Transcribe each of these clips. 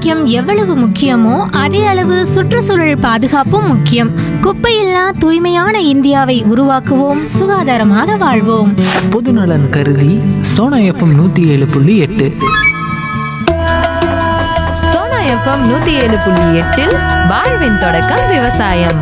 ஆரோக்கியம் எவ்வளவு முக்கியமோ அதே அளவு சுற்றுச்சூழல் பாதுகாப்பும் முக்கியம் குப்பையில்லா தூய்மையான இந்தியாவை உருவாக்குவோம் சுகாதாரமாக வாழ்வோம் பொதுநலன் கருதி சோனா எஃப்எம் நூற்றி ஏழு புள்ளி எட்டு சோனா எஃப்எம் நூத்தி ஏழு புள்ளி எட்டில் வாழ்வின் தொடக்கம் விவசாயம்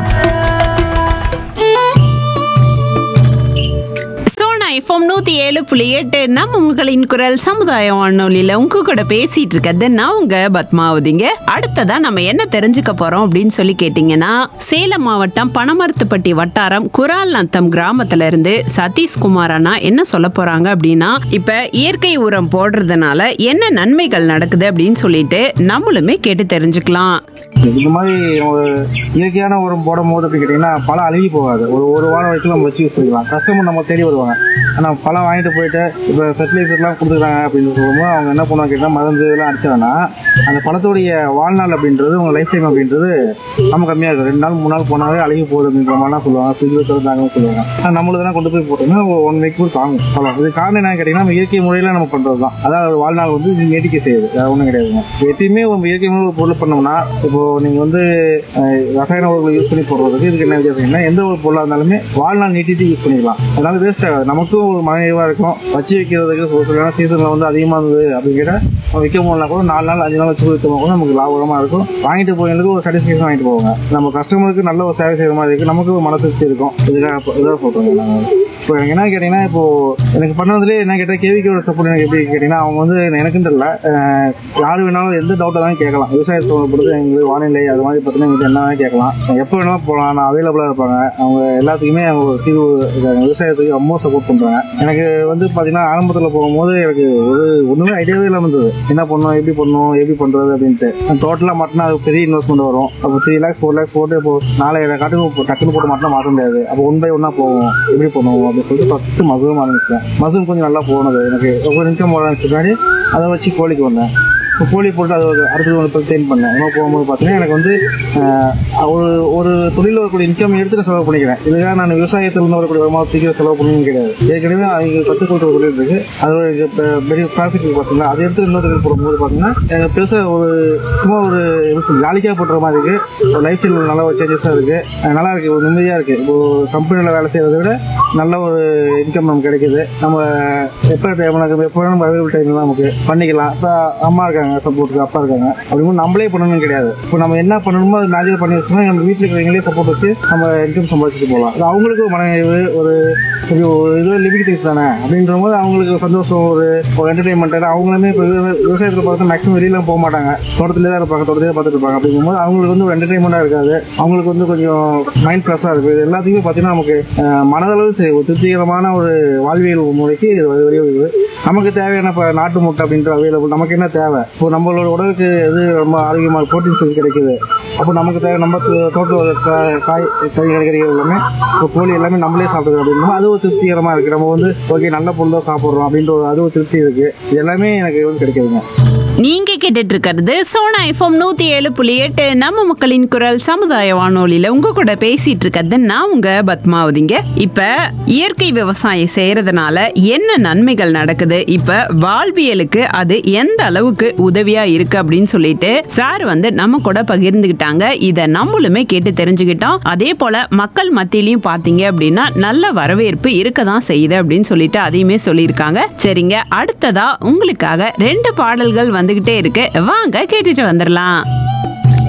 சோனா எஃப்எம் நூத்தி ஏழு புள்ளி எட்டு நம்ம உங்களின் குரல் சமுதாய வானொலியில உங்க கூட பேசிட்டு இருக்கிறது நான் உங்க பத்மாவதிங்க அடுத்ததா நம்ம என்ன தெரிஞ்சுக்க போறோம் அப்படின்னு சொல்லி கேட்டீங்கன்னா சேலம் மாவட்டம் பனமரத்துப்பட்டி வட்டாரம் குரால் நத்தம் கிராமத்துல இருந்து சதீஷ்குமார் அண்ணா என்ன சொல்ல போறாங்க அப்படின்னா இப்ப இயற்கை உரம் போடுறதுனால என்ன நன்மைகள் நடக்குது அப்படின்னு சொல்லிட்டு நம்மளுமே கேட்டு தெரிஞ்சுக்கலாம் இந்த மாதிரி ஒரு இயற்கையான உரம் போடும் போது அப்படி கேட்டிங்கன்னா பழம் அழுகி போகாது ஒரு ஒரு வாரம் வரைக்கும் நம்ம வச்சு யூஸ் பண்ணிக்கலாம் கஸ்டமர் நம்ம தேடி வருவாங்க ஆனால் பழம் வாங்கிட்டு போயிட்டு இப்போ ஃபெர்டிலைசர்லாம் கொடுத்துருக்காங்க அப்படின்னு சொல்லும்போது அவங்க என்ன பண்ணுவாங்க கேட்டால் மருந்து இதெல்லாம் அடிச்சாங்கன்னா அந்த பழத்துடைய வாழ்நாள் அப்படின்றது உங்க லைஃப் டைம் அப்படின்றது நம்ம கம்மியாக இருக்கும் ரெண்டு நாள் மூணு நாள் போனாவே அழுகி போகுது அப்படின்ற மாதிரிலாம் சொல்லுவாங்க ஃப்ரிட்ஜில் திறந்தாங்கன்னு சொல்லுவாங்க ஆனால் நம்மளுதெல்லாம் கொண்டு போய் போட்டோம்னா ஒன் வீக் கூட தாங்கும் பழம் இது காரணம் என்ன கேட்டிங்கன்னா நம்ம இயற்கை முறையில் நம்ம பண்ணுறது தான் அதாவது வாழ்நாள் வந்து நீட்டிக்க செய்யுது வேறு ஒன்றும் கிடையாதுங்க எப்பயுமே நம்ம இயற்கை முறையில் ஒரு பொருள் பண்ணோம்னா இப்போ நீங்க வந்து அஹ், ரசாயன உரங்களை யூஸ் பண்ணி போடுறதுக்கு இதுக்கு என்ன வித்தியாசம்னா எந்த ஒரு பொருளாக இருந்தாலுமே வாழ்நாள் நீட்டிட்டு யூஸ் பண்ணிக்கலாம் அதனால வேஸ்ட் ஆகாது நமக்கும் ஒரு மனநிறைவா இருக்கும் வச்சு வைக்கிறதுக்கு ஒரு சில சீசன்ல வந்து அதிகமா இருந்தது அப்படிங்கிற விற்க முடியல கூட நாலு நாள் அஞ்சு நாள் வச்சு விற்கும் கூட நமக்கு லாபகரமா இருக்கும் வாங்கிட்டு போகிறதுக்கு ஒரு சாட்டிஸ்ஃபேக்ஷன் வாங்கிட்டு போவாங்க நம்ம கஸ்டமருக்கு நல்ல ஒரு சேவை செய்யற மாதிரி இருக்கு நமக்கு ஒரு மன திருப்தி இருக்கும் இதுக்காக இப்ப- இதாக சொல்றேங்க நாங்கள் இப்போ எனக்கு என்ன கேட்டீங்கன்னா இப்போ எனக்கு பண்ணதுலேயே என்ன கேட்டால் கேவிக்கோட சப்போர்ட் எனக்கு எப்படி கேட்டீங்கன்னா அவங்க வந்து எனக்கும் தெரியல அஹ், யாரு வேணாலும் எந்த டவுட்டாக தான் கேட்கலாம் விவசாயத்தை பொறுத்து எங்களுக்கு வானிலை அது மாதிரி பார்த்தீங்கன்னா எங்களுக்கு என்ன வேணாலும் கேட்கலாம் எப்போ வேணாலும் போகலாம் நான் அவைலபிளாக இருப்பாங்க அவங்க எல்லாத்துக்குமே அவங்க ஒரு தீர்வு இருக்காங்க. விவசாயத்துக்கு ரொம்ப சப்போர்ட் பண்ணுறாங்க எனக்கு வந்து பார்த்தீங்கன்னா ஆரம்பத்தில் போகும்போது எனக்கு ஒரு ஒன்றுமே ஐடியாவே இல்லாமல் இருந்தது என்ன பண்ணணும் எப்படி பண்ணணும் எப்படி பண்ணுறது அப்படின்ட்டு டோட்டலாக மாட்டினா அது பெரிய இன்வெஸ்ட்மெண்ட் வரும் அப்போ த்ரீ லேக்ஸ் ஃபோர் லேக்ஸ் போட்டு இப்போ நாலாயிரம் காட்டுக்கு இப்போ டக்குன்னு போட்டு மாட்டினா மாற்ற முடியாது அப்போ ஒன் பை ஒன்னாக போகும் எப்படி பண்ணுவோம் அப்படின்னு சொல்லிட்டு ஃபஸ்ட்டு மசூரும் ஆரம்பிச்சேன் மசூம் கொஞ்சம் நல்லா போனது எனக்கு ஒரு இன்கம் வர முன்னாடி அதை வச்சு கோழிக்கு வந்தேன் இப்போ கோழி போட்டு அது ஒரு அறுபது ஒன்று ட்ரெயின் பண்ணேன் உணவு போகும்போது பார்த்தீங்கன்னா எனக்கு வந்து ஆஹ், ஒரு ஒரு தொழில் வரக்கூடிய இன்கம் எடுத்து நான் செலவு பண்ணிக்கிறேன் இதுக்காக நான் விவசாயத்தில் இருந்து வரக்கூடிய வருமானத்துக்கு செலவு பண்ணணும் கிடையாது ஏற்கனவே அவங்க கற்றுக் கொடுத்த தொழில் இருக்கு அது ஒரு இப்ப பெரிய ப்ராஃபிட் பார்த்தீங்கன்னா அதை எடுத்து இன்னொரு தொழில் போடும்போது பார்த்தீங்கன்னா எனக்கு பெருசாக ஒரு சும்மா ஒரு ஜாலிக்காக போட்டுற மாதிரி இருக்கு ஒரு லைஃப் ஸ்டைல் நல்ல ஒரு சேஞ்சஸாக இருக்கு அஹ் நல்லா இருக்கு ஒரு நிம்மதியாக இருக்கு இப்போ கம்பெனியில் வேலை செய்யறதை விட நல்ல ஒரு இன்கம் நமக்கு கிடைக்குது நம்ம எப்போ நமக்கு எப்போ நம்ம அவைலபிள் டைம்ல நமக்கு பண்ணிக்கலாம் இப்போ அம்மா இருக்காங்க சப்போர்ட்டுக்கு அப்பா இருக்காங்க அப்படிங்கும்போது நம்மளே பண்ணணும்னு கிடையாது இப்போ நம்ம என்ன பண்ணணுமோ அது நாஜர் பண்ணி வச்சோம்னா நம்ம வீட்டில் இருக்கிறவங்களே சப்போர்ட் வச்சு நம்ம இன்கம் சம்பாதிச்சுட்டு போகலாம் அது அவங்களுக்கு ஒரு மனநிறைவு ஒரு இது ஒரு இதுவே லிவிங் திங்ஸ் தானே அப்படின்ற போது அவங்களுக்கு ஒரு சந்தோஷம் ஒரு ஒரு என்டர்டைன்மெண்ட் அவங்களுமே இப்போ விவசாயத்தில் பார்த்து மேக்ஸிமம் வெளியில போக மாட்டாங்க தோட்டத்திலே தான் இருப்பாங்க தோட்டத்திலே பார்த்துட்டு இருப்பாங்க அப்படிங்கும்போது அவங்களுக்கு வந்து ஒரு என்டர்டைன்மெண்ட்டாக இருக்காது அவங்களுக்கு வந்து கொஞ்சம் மைண்ட் ஃப்ரெஷ்ஷாக இருக்குது இது எல்லாத்துக்குமே பார்த்தீங்கன்னா நமக்கு அஹ், மனதளவு சரி, ஒரு திருப்திகரமான ஒரு வாழ்வியல் முறைக்கு இது வழி வழிவகுக்குது நமக்கு தேவையான இப்போ நாட்டு முட்டை அப்படின்ற அவைலபிள் நமக்கு என்ன தேவை இப்போ நம்மளோட உடலுக்கு எது ரொம்ப ஆரோக்கியமான ப்ரோட்டீன்ஸ் கிடைக்குது அப்போ நமக்கு தேவை நம்ம தோ- தோட்டத்தோட கா- காய் கறி கிடைக்கிறது எல்லாமே இப்போ கோழி எல்லாமே நம்மளே சாப்பிடுறது அப்படின்னா அது ஒரு திருப்திகரமாக இருக்குது நம்ம வந்து ஓகே நல்ல பொருள் தான் சாப்பிட்றோம் அப்படின்ற ஒரு அது ஒரு திருப்தி இருக்குது இது எல்லாமே எனக்கு வந்து கிடைக்குதுங்க நீங்க கேட்டுட்டு இருக்கிறது சோனா எஃப்எம் நூத்தி ஏழு புள்ளி எட்டு நம்ம மக்களின் குரல் சமுதாய வானொலியில உங்க கூட பேசிட்டு இருக்கிறது நான் உங்க பத்மாவதிங்க இப்ப இயற்கை விவசாயம் செய்யறதுனால என்ன நன்மைகள் நடக்குது இப்ப வாழ்வியலுக்கு அது எந்த அளவுக்கு உதவியா இருக்கு அப்படின்னு சொல்லிட்டு சார் வந்து நம்ம கூட பகிர்ந்துகிட்டாங்க இத நம்மளுமே கேட்டு தெரிஞ்சுக்கிட்டோம் அதே போல மக்கள் மத்தியிலையும் பாத்தீங்க அப்படின்னா நல்ல வரவேற்பு இருக்க தான் செய்யுது அப்படின்னு சொல்லிட்டு அதையுமே சொல்லியிருக்காங்க சரிங்க அடுத்ததா உங்களுக்காக ரெண்டு பாடல்கள் வந்துகிட்டே இருக்கு வாங்க கேட்டுட்டு வந்துடலாம்